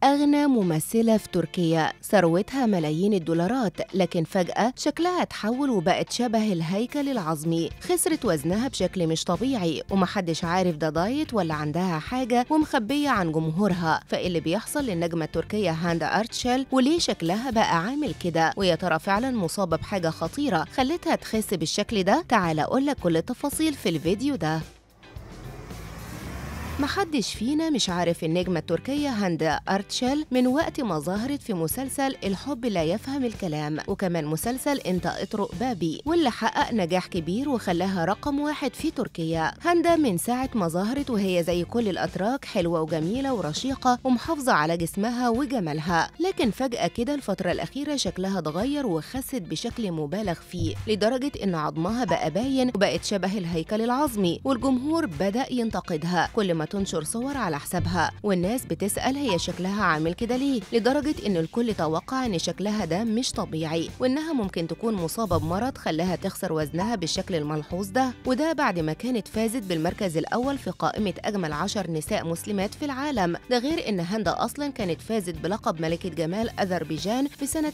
أغنى ممثلة في تركيا ثروتها ملايين الدولارات لكن فجأة شكلها اتحول وبقت شبه الهيكل العظمي خسرت وزنها بشكل مش طبيعي ومحدش عارف ده دايت ولا عندها حاجة ومخبية عن جمهورها فإيه اللي بيحصل للنجمة التركية هاندا أرتشل وليه شكلها بقى عامل كده ويا ترى فعلا مصابة بحاجة خطيرة خلتها تخس بالشكل ده تعال أقولك كل التفاصيل في الفيديو ده محدش فينا مش عارف النجمة التركية هاندا أرتشل من وقت ما ظهرت في مسلسل الحب لا يفهم الكلام وكمان مسلسل انت اطرق بابي واللي حقق نجاح كبير وخلاها رقم واحد في تركيا هاندا من ساعة ما ظهرت وهي زي كل الأتراك حلوة وجميلة ورشيقة ومحافظة على جسمها وجمالها لكن فجأة كده الفترة الأخيرة شكلها اتغير وخست بشكل مبالغ فيه لدرجة إن عظمها بقى باين وبقت شبه الهيكل العظمي والجمهور بدأ ينتقدها كل ما تنشر صور على حسابها والناس بتسأل هي شكلها عامل كده ليه لدرجة إن الكل توقع إن شكلها ده مش طبيعي وإنها ممكن تكون مصابة بمرض خلاها تخسر وزنها بالشكل الملحوظ ده وده بعد ما كانت فازت بالمركز الأول في قائمة أجمل عشر نساء مسلمات في العالم ده غير إن هاندا أصلا كانت فازت بلقب ملكة جمال أذربيجان في سنة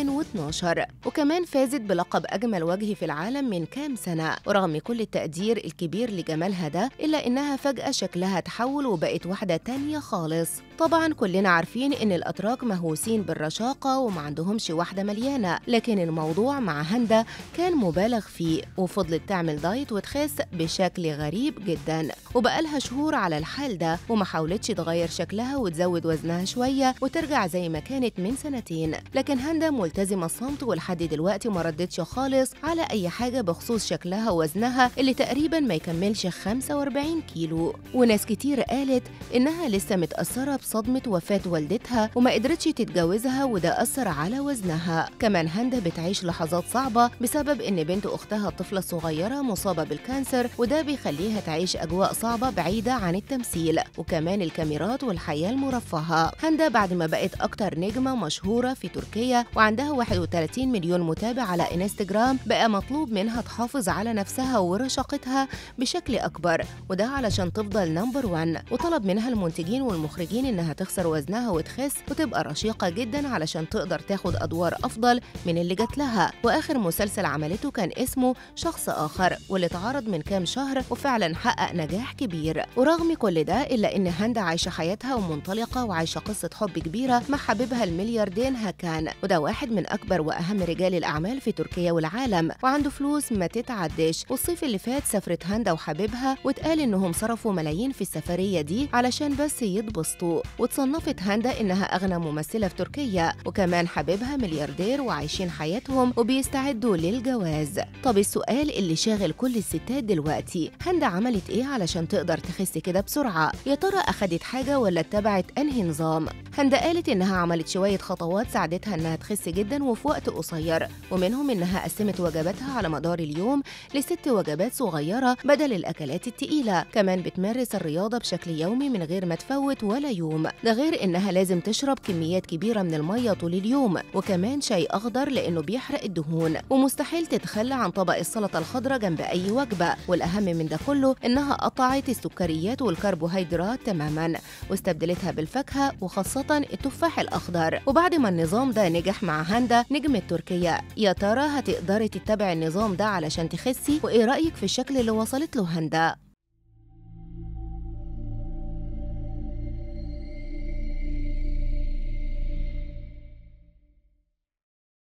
2012 وكمان فازت بلقب أجمل وجه في العالم من كام سنة ورغم كل التقدير الكبير لجمالها ده إلا إنها فجأة شكلها تحول وبقت واحدة تانية خالص طبعا كلنا عارفين ان الاتراك مهووسين بالرشاقه وما عندهمش واحده مليانه لكن الموضوع مع هندا كان مبالغ فيه وفضلت تعمل دايت وتخس بشكل غريب جدا وبقالها شهور على الحال ده وما حاولتش تغير شكلها وتزود وزنها شويه وترجع زي ما كانت من سنتين لكن هندا ملتزمه الصمت ولحد دلوقتي ما ردتش خالص على اي حاجه بخصوص شكلها ووزنها اللي تقريبا ما يكملش 45 كيلو وناس كتير قالت انها لسه متاثره بصدمة وفاة والدتها وما قدرتش تتجوزها وده أثر على وزنها كمان هندا بتعيش لحظات صعبة بسبب إن بنت أختها الطفلة الصغيرة مصابة بالكانسر وده بيخليها تعيش أجواء صعبة بعيدة عن التمثيل وكمان الكاميرات والحياة المرفهة هندا بعد ما بقت أكتر نجمة مشهورة في تركيا وعندها 31 مليون متابع على انستجرام بقى مطلوب منها تحافظ على نفسها ورشاقتها بشكل أكبر وده علشان تفضل نمبر 1 وطلب منها المنتجين والمخرجين إنها تخسر وزنها وتخس وتبقى رشيقة جدا علشان تقدر تاخد أدوار أفضل من اللي جات لها وآخر مسلسل عملته كان اسمه شخص آخر واللي اتعرض من كام شهر وفعلا حقق نجاح كبير ورغم كل ده إلا إن هاندا عايشة حياتها ومنطلقة وعايشة قصة حب كبيرة مع حبيبها الملياردين هاكان وده واحد من أكبر وأهم رجال الأعمال في تركيا والعالم وعنده فلوس ما تتعدش والصيف اللي فات سافرت هاندا وحبيبها واتقال إنهم صرفوا ملايين في السفرية دي علشان بس يتبسطوا وتصنفت هاندا إنها أغنى ممثلة في تركيا وكمان حبيبها ملياردير وعايشين حياتهم وبيستعدوا للجواز طب السؤال اللي شاغل كل الستات دلوقتي هاندا عملت إيه علشان تقدر تخس كده بسرعة يا ترى أخدت حاجة ولا اتبعت أنهي نظام هاندا قالت إنها عملت شوية خطوات ساعدتها إنها تخس جدا وفي وقت قصير ومنهم إنها قسمت وجباتها على مدار اليوم لست وجبات صغيرة بدل الأكلات التقيلة كمان بتمارس الرياضة بشكل يومي من غير ما تفوت ولا يوم ده غير إنها لازم تشرب كميات كبيرة من المية طول اليوم وكمان شاي أخضر لأنه بيحرق الدهون ومستحيل تتخلى عن طبق السلطة الخضراء جنب أي وجبة والأهم من ده كله إنها قطعت السكريات والكربوهيدرات تماما واستبدلتها بالفاكهة وخاصة التفاح الأخضر وبعد ما النظام ده نجح مع هاندا نجمة تركيا يا ترى هتقدري تتبعي النظام ده علشان تخسي وإيه رأيك في الشكل اللي وصلت له هاندا